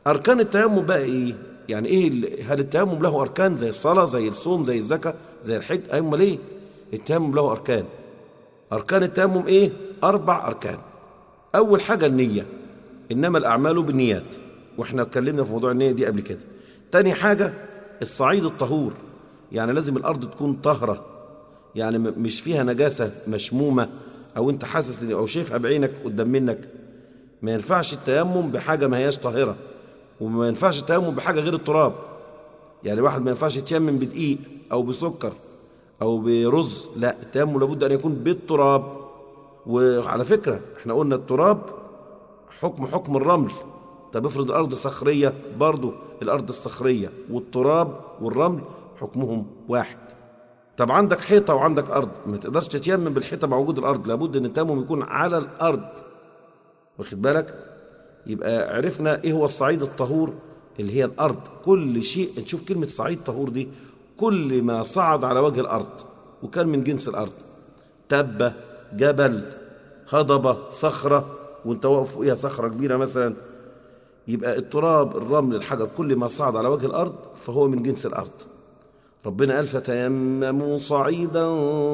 أركان التيمم بقى إيه؟ يعني إيه ال- هل التيمم له أركان زي الصلاة زي الصوم زي الزكاة زي الحج؟ أيوة أمال إيه؟ التيمم له أركان أركان التيمم إيه؟ أربع أركان أول حاجة النية إنما الأعمال بالنيات وإحنا اتكلمنا في موضوع النية دي قبل كده تاني حاجة الصعيد الطهور يعني لازم الأرض تكون طهرة يعني م- مش فيها نجاسة مشمومة أو أنت حاسس إن- أو شايفها بعينك قدام منك ما ينفعش التيمم بحاجة ما هياش طاهرة وما ينفعش التيمم بحاجة غير التراب يعني واحد ما ينفعش يتيمم بدقيق أو بسكر أو برز لا التيمم لابد أن يكون بالتراب وعلى فكرة احنا قلنا التراب حكم حكم الرمل طب افرض الأرض صخرية برضو الأرض الصخرية والتراب والرمل حكمهم واحد طب عندك حيطة وعندك أرض ما تقدرش تتيمم بالحيطة مع وجود الأرض لابد أن التيمم يكون على الأرض واخد بالك يبقى عرفنا ايه هو الصعيد الطهور اللي هي الارض كل شيء نشوف كلمه صعيد طهور دي كل ما صعد على وجه الارض وكان من جنس الارض تبه جبل هضبه صخره وانت واقف فوقيها صخره كبيره مثلا يبقى التراب الرمل الحجر كل ما صعد على وجه الارض فهو من جنس الارض ربنا قال فتيمموا صعيدا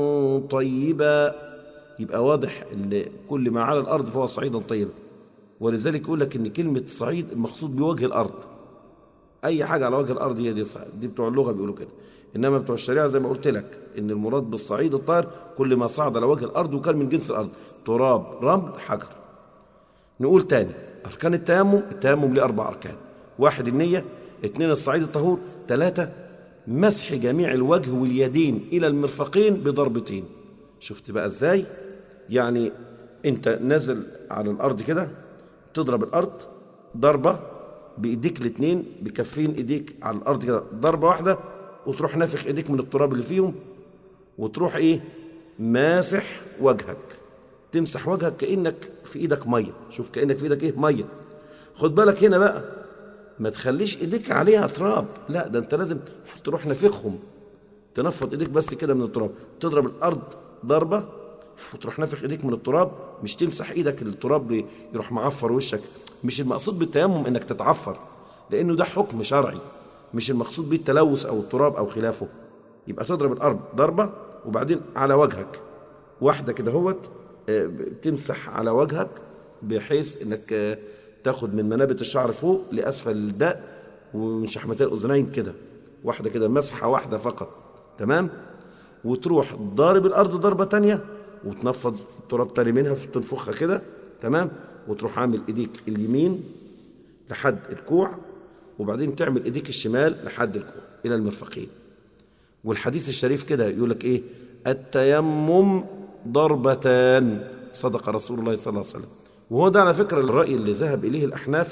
طيبا يبقى واضح ان كل ما على الارض فهو صعيدا طيبا ولذلك يقول لك ان كلمه صعيد المقصود بوجه الارض اي حاجه على وجه الارض هي دي صعيد دي بتوع اللغه بيقولوا كده انما بتوع الشريعه زي ما قلت لك ان المراد بالصعيد الطاهر كل ما صعد على وجه الارض وكان من جنس الارض تراب رمل حجر نقول تاني أركان التيمم التيمم ليه أربع أركان واحد النية اثنين الصعيد الطهور ثلاثة مسح جميع الوجه واليدين إلى المرفقين بضربتين شفت بقى إزاي يعني أنت نازل على الأرض كده تضرب الأرض ضربة بإيديك الاتنين بكفين إيديك على الأرض كده ضربة واحدة وتروح نافخ إيديك من التراب اللي فيهم وتروح إيه ماسح وجهك تمسح وجهك كأنك في ايدك ميه شوف كأنك في ايدك ايه ميه خد بالك هنا بقى ما تخليش ايديك عليها تراب لا ده انت لازم تروح نافخهم تنفض ايديك بس كده من التراب تضرب الارض ضربه وتروح نافخ ايديك من التراب مش تمسح ايدك التراب يروح معفر وشك مش المقصود بالتيمم انك تتعفر لانه ده حكم شرعي مش المقصود بيه التلوث او التراب او خلافه يبقى تضرب الارض ضربه وبعدين على وجهك واحده كده هوت آه، تمسح على وجهك بحيث انك آه، تاخد من منابت الشعر فوق لاسفل الداء ومن شحمتي الاذنين كده واحده كده مسحه واحده فقط تمام وتروح ضارب الارض ضربه تانية وتنفض التراب تاني منها تنفخها كده تمام وتروح عامل ايديك اليمين لحد الكوع وبعدين تعمل ايديك الشمال لحد الكوع الى المرفقين والحديث الشريف كده يقول لك ايه التيمم ضربتان صدق رسول الله صلى الله عليه وسلم وهو ده على فكره الراي اللي ذهب اليه الاحناف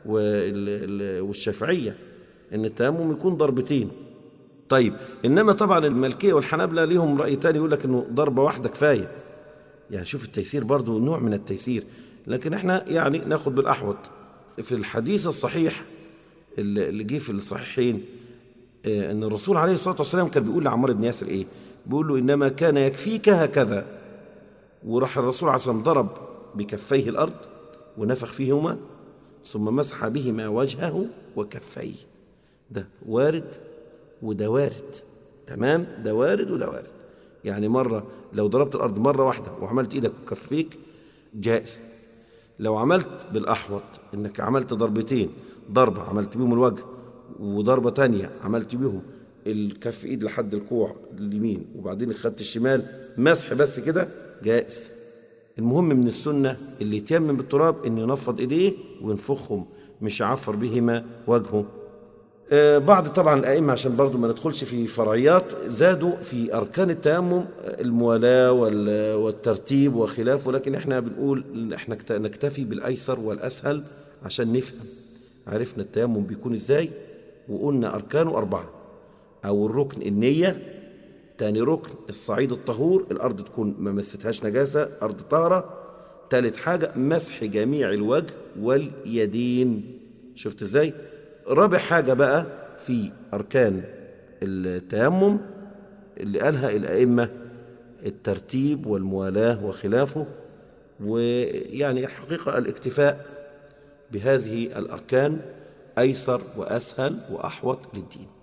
وال- ال- والشافعيه ان التيمم يكون ضربتين طيب انما طبعا المالكيه والحنابله ليهم راي تاني يقول لك انه ضربه واحده كفايه يعني شوف التيسير برضو نوع من التيسير لكن احنا يعني ناخد بالاحوط في الحديث الصحيح اللي اللي جه في الصحيحين آه، ان الرسول عليه الصلاه والسلام كان بيقول لعمار بن ياسر ايه بيقول له انما كان يكفيك هكذا وراح الرسول عليه الصلاه والسلام ضرب بكفيه الارض ونفخ فيهما ثم مسح بهما وجهه وكفيه ده وارد وده وارد تمام ده وارد وده وارد يعني مرة لو ضربت الأرض مرة واحدة وعملت إيدك وكفيك جائز لو عملت بالأحوط إنك عملت ضربتين ضربة عملت بيهم الوجه وضربة تانية عملت بيهم الكف إيد لحد الكوع اليمين وبعدين خدت الشمال مسح بس كده جائز المهم من السنة اللي يتيمم بالتراب إنه ينفض إيديه وينفخهم مش يعفر بهما وجهه آه، بعض طبعا الأئمة عشان برضو ما ندخلش في فرعيات زادوا في أركان التيمم الموالاة وال- والترتيب وخلافه لكن احنا بنقول إن احنا اكت- نكتفي بالأيسر والأسهل عشان نفهم عرفنا التيمم بيكون ازاي وقلنا أركانه أربعة أو الركن النية تاني ركن الصعيد الطهور الأرض تكون ما مستهاش نجاسة أرض طاهرة تالت حاجة مسح جميع الوجه واليدين شفت ازاي رابع حاجة بقى في أركان التيمم اللي قالها الأئمة الترتيب والموالاة وخلافه ويعني الحقيقة الاكتفاء بهذه الأركان أيسر وأسهل وأحوط للدين